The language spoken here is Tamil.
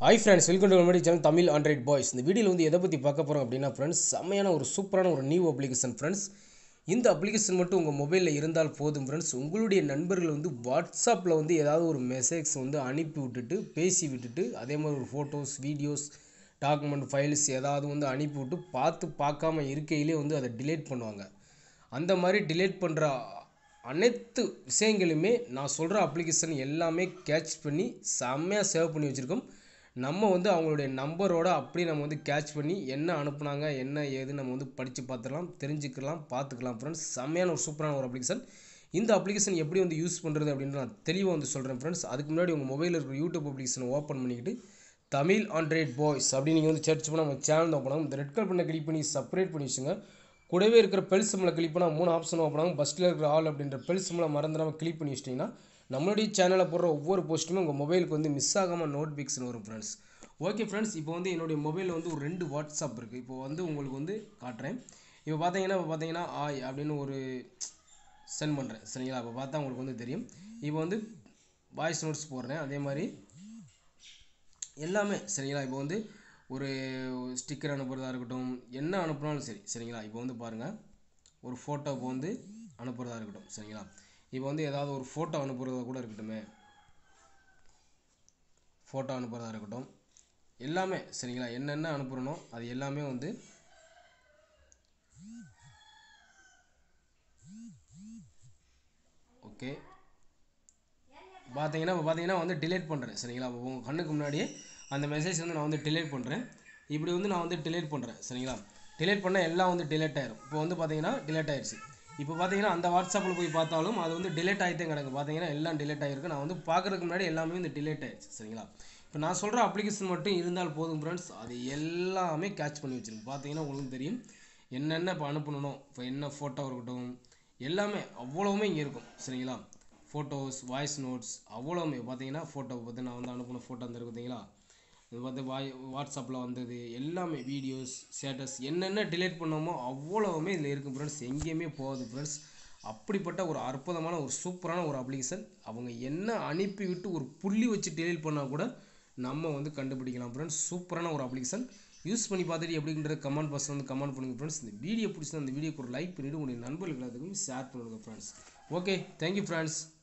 ஹாய் ஃப்ரெண்ட்ஸ் வெல்கம் டு மறுபடி சேனல் தமிழ் ஆண்ட்ராய்ட் பாய்ஸ் இந்த வீடியோவில் வந்து எதை பற்றி பார்க்க போகிறோம் அப்படின்னா ஃப்ரெண்ட்ஸ் செம்மையான ஒரு சூப்பரான ஒரு நியூ அப்ளிகேஷன் ஃப்ரெண்ட்ஸ் இந்த அப்ளிகேஷன் மட்டும் உங்கள் மொபைலில் இருந்தால் போதும் ஃப்ரெண்ட்ஸ் உங்களுடைய நண்பர்கள் வந்து வாட்ஸ்அப்பில் வந்து ஏதாவது ஒரு மெசேஜ் வந்து அனுப்பி விட்டுட்டு பேசி விட்டுட்டு அதே மாதிரி ஒரு ஃபோட்டோஸ் வீடியோஸ் டாக்குமெண்ட் ஃபைல்ஸ் ஏதாவது வந்து அனுப்பி விட்டு பார்த்து பார்க்காம இருக்கையிலே வந்து அதை டிலேட் பண்ணுவாங்க அந்த மாதிரி டிலேட் பண்ணுற அனைத்து விஷயங்களுமே நான் சொல்கிற அப்ளிகேஷன் எல்லாமே கேட்ச் பண்ணி செம்மையாக சேவ் பண்ணி வச்சுருக்கோம் நம்ம வந்து அவங்களுடைய நம்பரோட அப்படி நம்ம வந்து கேட்ச் பண்ணி என்ன அனுப்புனாங்க என்ன ஏது நம்ம வந்து படித்து பார்த்துக்கலாம் தெரிஞ்சுக்கலாம் பார்த்துக்கலாம் ஃப்ரெண்ட்ஸ் செம்மையான ஒரு சூப்பரான ஒரு அப்ளிகேஷன் இந்த அப்ளிகேஷன் எப்படி வந்து யூஸ் பண்ணுறது அப்படின்னு நான் தெளிவாக வந்து சொல்கிறேன் ஃப்ரெண்ட்ஸ் அதுக்கு முன்னாடி உங்கள் மொபைலில் இருக்கிற யூடியூப் அப்ளிகேஷனை ஓப்பன் பண்ணிக்கிட்டு தமிழ் ஆண்ட்ராய்ட் பாய்ஸ் அப்படின்னு நீங்கள் வந்து சர்ச் பண்ணால் நம்ம சேனல் ஓப்பன் ஆகும் இந்த ரெட் கலர் பண்ண கிளிக் பண்ணி செப்பரேட் பண்ணி வச்சுங்க கூடவே இருக்கிற பெல் சிம்மில் கிளிக் பண்ணால் மூணு ஆப்ஷன் ஓப்பன் ஆகும் ஃபஸ்ட்டில் இருக்கிற ஆல் அப்படின்ற பெல் சிம்மில் மறந்துடாமல் கிளிக் பண்ணி வச்சிட்டிங்கன்னா நம்மளுடைய சேனலில் போடுற ஒவ்வொரு போஸ்ட்டுமே உங்கள் மொபைலுக்கு வந்து மிஸ் ஆகாமல் நோட்டிஃபிகேஷன் வரும் ஃப்ரெண்ட்ஸ் ஓகே ஃப்ரெண்ட்ஸ் இப்போ வந்து என்னுடைய மொபைலில் வந்து ஒரு ரெண்டு வாட்ஸ்அப் இருக்குது இப்போ வந்து உங்களுக்கு வந்து காட்டுறேன் இப்போ பார்த்தீங்கன்னா இப்போ பார்த்தீங்கன்னா ஆய் அப்படின்னு ஒரு சென்ட் பண்ணுறேன் சரிங்களா இப்போ பார்த்தா உங்களுக்கு வந்து தெரியும் இப்போ வந்து வாய்ஸ் நோட்ஸ் போடுறேன் அதே மாதிரி எல்லாமே சரிங்களா இப்போ வந்து ஒரு ஸ்டிக்கர் அனுப்புகிறதா இருக்கட்டும் என்ன அனுப்புனாலும் சரி சரிங்களா இப்போ வந்து பாருங்கள் ஒரு ஃபோட்டோ இப்போ வந்து அனுப்புகிறதா இருக்கட்டும் சரிங்களா இப்போ வந்து ஏதாவது ஒரு ஃபோட்டோ அனுப்புகிறதா கூட இருக்கட்டுமே ஃபோட்டோ அனுப்புகிறதா இருக்கட்டும் எல்லாமே சரிங்களா என்னென்ன அனுப்புகிறனோ அது எல்லாமே வந்து ஓகே பார்த்தீங்கன்னா இப்போ பார்த்தீங்கன்னா வந்து டிலேட் பண்ணுறேன் சரிங்களா இப்போ உங்கள் கண்ணுக்கு முன்னாடியே அந்த மெசேஜ் வந்து நான் வந்து டிலேட் பண்ணுறேன் இப்படி வந்து நான் வந்து டிலேட் பண்ணுறேன் சரிங்களா டிலேட் பண்ணால் எல்லாம் வந்து டிலேட் ஆயிரும் இப்போ வந்து பார்த்தீங்கன்னா டிலேட் ஆயிடுச்சு இப்போ பார்த்தீங்கன்னா அந்த வாட்ஸ்அப்பில் போய் பார்த்தாலும் அது வந்து டிலேட் ஆகிட்டே கிடக்கு பார்த்தீங்கன்னா எல்லாம் டிலேட் ஆகிருக்கு நான் வந்து பார்க்குறதுக்கு முன்னாடி எல்லாமே வந்து டிலேட் ஆயிடுச்சு சரிங்களா இப்போ நான் சொல்கிற அப்ளிகேஷன் மட்டும் இருந்தால் போதும் ஃப்ரெண்ட்ஸ் அது எல்லாமே கேட்ச் பண்ணி வச்சிருக்கு பார்த்தீங்கன்னா உங்களுக்கு தெரியும் என்னென்ன இப்போ அனுப்பணும் இப்போ என்ன ஃபோட்டோ இருக்கட்டும் எல்லாமே அவ்வளவுமே இங்கே இருக்கும் சரிங்களா ஃபோட்டோஸ் வாய்ஸ் நோட்ஸ் அவ்வளோவுமே பார்த்தீங்கன்னா ஃபோட்டோ பார்த்து நான் வந்து அனுப்பின ஃபோட்டோ வந்து பார்த்தீங்களா இது பார்த்து வாய் வாட்ஸ்அப்பில் வந்தது எல்லாமே வீடியோஸ் ஸ்டேட்டஸ் என்னென்ன டிலேட் பண்ணோமோ அவ்வளவுமே இதில் இருக்குது ஃப்ரெண்ட்ஸ் எங்கேயுமே போகாது ஃப்ரெண்ட்ஸ் அப்படிப்பட்ட ஒரு அற்புதமான ஒரு சூப்பரான ஒரு அப்ளிகேஷன் அவங்க என்ன அனுப்பி விட்டு ஒரு புள்ளி வச்சு டிலேட் பண்ணால் கூட நம்ம வந்து கண்டுபிடிக்கலாம் ஃப்ரெண்ட்ஸ் சூப்பரான ஒரு அப்ளிகேஷன் யூஸ் பண்ணி பார்த்துட்டு எப்படின்ற கமெண்ட் பாக்ஸில் வந்து கமெண்ட் பண்ணுங்கள் ஃப்ரெண்ட்ஸ் இந்த வீடியோ பிடிச்சா அந்த வீடியோக்கு ஒரு லைக் பண்ணிவிட்டு உங்களுடைய நண்பர்களுக்கு எல்லாத்துக்கும் ஷேர் பண்ணுங்கள் ஃப்ரெண்ட்ஸ் ஓகே தேங்க்யூ ஃப்ரெண்ட்ஸ்